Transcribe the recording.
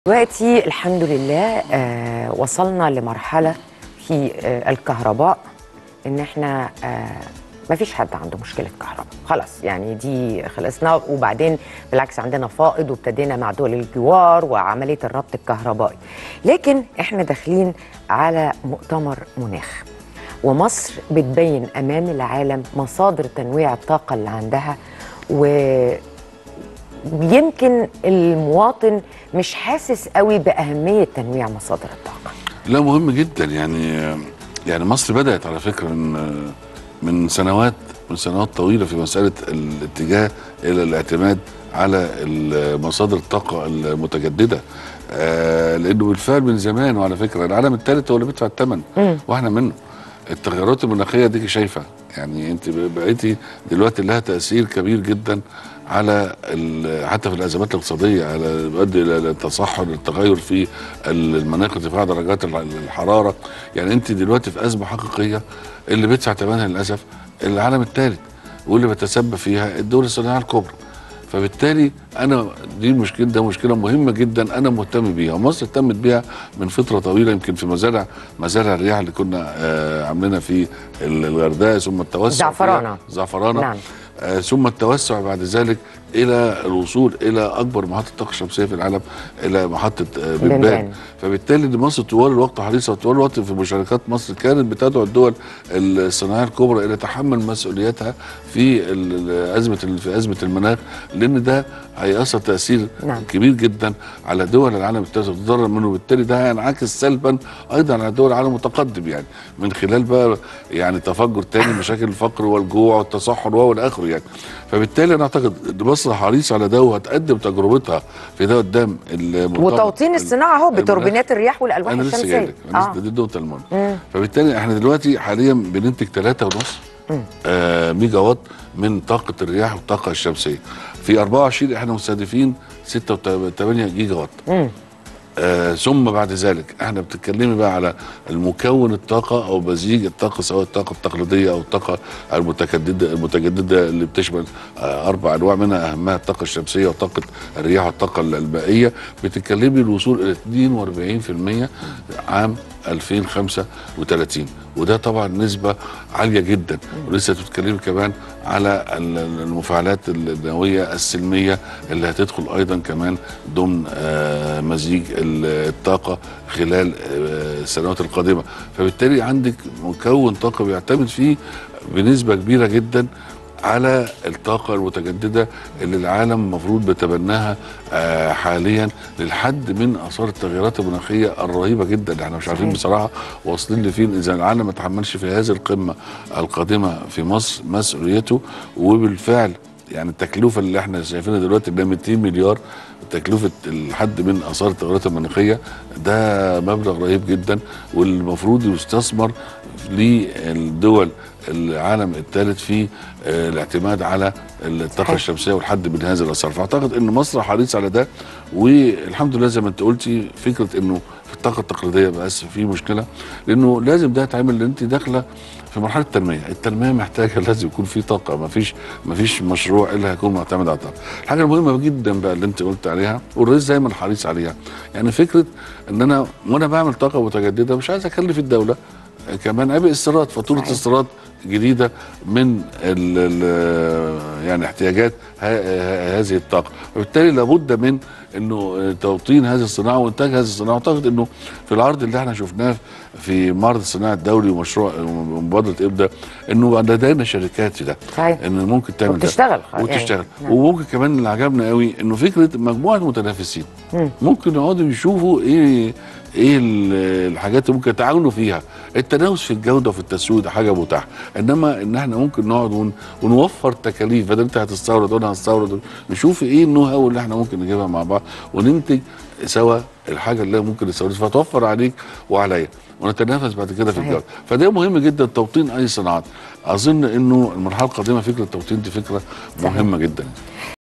دلوقتي الحمد لله آه وصلنا لمرحلة في آه الكهرباء ان احنا آه ما فيش حد عنده مشكلة كهرباء خلاص يعني دي خلصنا وبعدين بالعكس عندنا فائض وابتدينا مع دول الجوار وعملية الربط الكهربائي لكن احنا داخلين على مؤتمر مناخ ومصر بتبين امام العالم مصادر تنويع الطاقة اللي عندها و يمكن المواطن مش حاسس قوي باهميه تنويع مصادر الطاقه لا مهم جدا يعني يعني مصر بدات على فكره من من سنوات من سنوات طويله في مساله الاتجاه الى الاعتماد على مصادر الطاقه المتجدده آه لانه بالفعل من زمان وعلى فكره العالم الثالث هو اللي بيدفع الثمن واحنا منه التغيرات المناخيه دي شايفه يعني انت بقيتي دلوقتي لها تاثير كبير جدا على حتى في الازمات الاقتصاديه على بيؤدي الى التصحر التغير في المناخ ارتفاع درجات الحراره يعني انت دلوقتي في ازمه حقيقيه اللي بيدفع ثمنها للاسف العالم الثالث واللي بيتسبب فيها الدول الصناعيه الكبرى فبالتالي انا دي المشكله ده مشكله مهمه جدا انا مهتم بيها ومصر اهتمت بيها من فتره طويله يمكن في مزارع مزارع الرياح اللي كنا آه عاملينها في الغردقه ثم التوسع زعفرانه زعفرانه نعم. آه ثم التوسع بعد ذلك الى الوصول الى اكبر محطه طاقه شمسيه في العالم الى محطه آه بنبان فبالتالي دي مصر طوال الوقت حريصه طوال الوقت في مشاركات مصر كانت بتدعو الدول الصناعيه الكبرى الى تحمل مسؤوليتها في ازمه في ازمه المناخ لان ده هيأثر تأثير نعم. كبير جدا على دول العالم الثالث تتضرر منه وبالتالي ده هينعكس سلبا ايضا على دول العالم المتقدم يعني من خلال بقى يعني تفجر تاني مشاكل الفقر والجوع والتصحر والى اخره يعني فبالتالي انا اعتقد ان مصر حريصه على ده وهتقدم تجربتها في ده قدام وتوطين الصناعه اهو بتوربينات الرياح والالواح أنا الشمسيه انا لسه آه. دي النقطه المهمه فبالتالي احنا دلوقتي حاليا بننتج 3 ونص آه ميجا وات من طاقه الرياح والطاقه الشمسيه في 24 احنا مستهدفين 6 و8 جيجا وات آه ثم بعد ذلك احنا بتتكلمي بقى على المكون الطاقه او مزيج الطاقه سواء الطاقه التقليديه او الطاقه المتجدده المتجدده اللي بتشمل آه اربع انواع منها اهمها الطاقه الشمسيه وطاقه الرياح والطاقه البائيه بتتكلمي الوصول الى 42% عام 2035 وده طبعا نسبه عاليه جدا ولسه بتتكلمي كمان على المفاعلات النوويه السلميه اللي هتدخل ايضا كمان ضمن آه مزيج الطاقه خلال آه السنوات القادمه فبالتالي عندك مكون طاقه بيعتمد فيه بنسبه كبيره جدا على الطاقة المتجددة اللي العالم المفروض بيتبناها آه حاليا للحد من آثار التغيرات المناخية الرهيبة جدا احنا مش عارفين بصراحة واصلين لفين إذا العالم ما تحملش في هذه القمة القادمة في مصر مسؤوليته وبالفعل يعني التكلفة اللي احنا شايفينها دلوقتي اللي 200 مليار تكلفة الحد من آثار التغيرات المناخية ده مبلغ رهيب جدا والمفروض يستثمر للدول العالم الثالث في الاعتماد على الطاقه الشمسيه والحد من هذه الاثار فاعتقد ان مصر حريص على ده والحمد لله زي ما انت قلتي فكره انه في الطاقه التقليديه بس في مشكله لانه لازم ده يتعمل لان انت داخله في مرحله التنميه، التنميه محتاجه لازم يكون في طاقه ما فيش ما فيش مشروع الا هيكون معتمد على الطاقه. الحاجه المهمه جدا بقى اللي انت قلت عليها والرئيس دايما حريص عليها، يعني فكره ان انا وانا بعمل طاقه متجدده مش عايز اكلف الدوله كمان عبء استيراد فاتوره استيراد جديده من ال ال يعني احتياجات هذه الطاقه وبالتالي لابد من انه توطين هذه الصناعه وانتاج هذه الصناعه اعتقد انه في العرض اللي احنا شفناه في معرض الصناعه الدولي ومشروع مبادره ابدا انه لدينا شركات في ده صحيح ان ممكن تعمل وبتشتغل ده وتشتغل يعني. وممكن كمان اللي عجبنا قوي انه فكره مجموعه متنافسين ممكن يقعدوا يشوفوا ايه ايه الحاجات اللي ممكن يتعاونوا فيها التنافس في الجوده وفي التسويق ده حاجه متاحه انما ان احنا ممكن نقعد ون... ونوفر تكاليف بدل انت هتستورد وانا هستورد نشوف ايه النو هاو اللي احنا ممكن نجيبها مع بعض وننتج سوا الحاجه اللي ممكن نستوردها فتوفر عليك وعليا ونتنافس بعد كده في الجوده فده مهم جدا توطين اي صناعات اظن انه المرحله القادمه فكره التوطين دي فكره مهمه جدا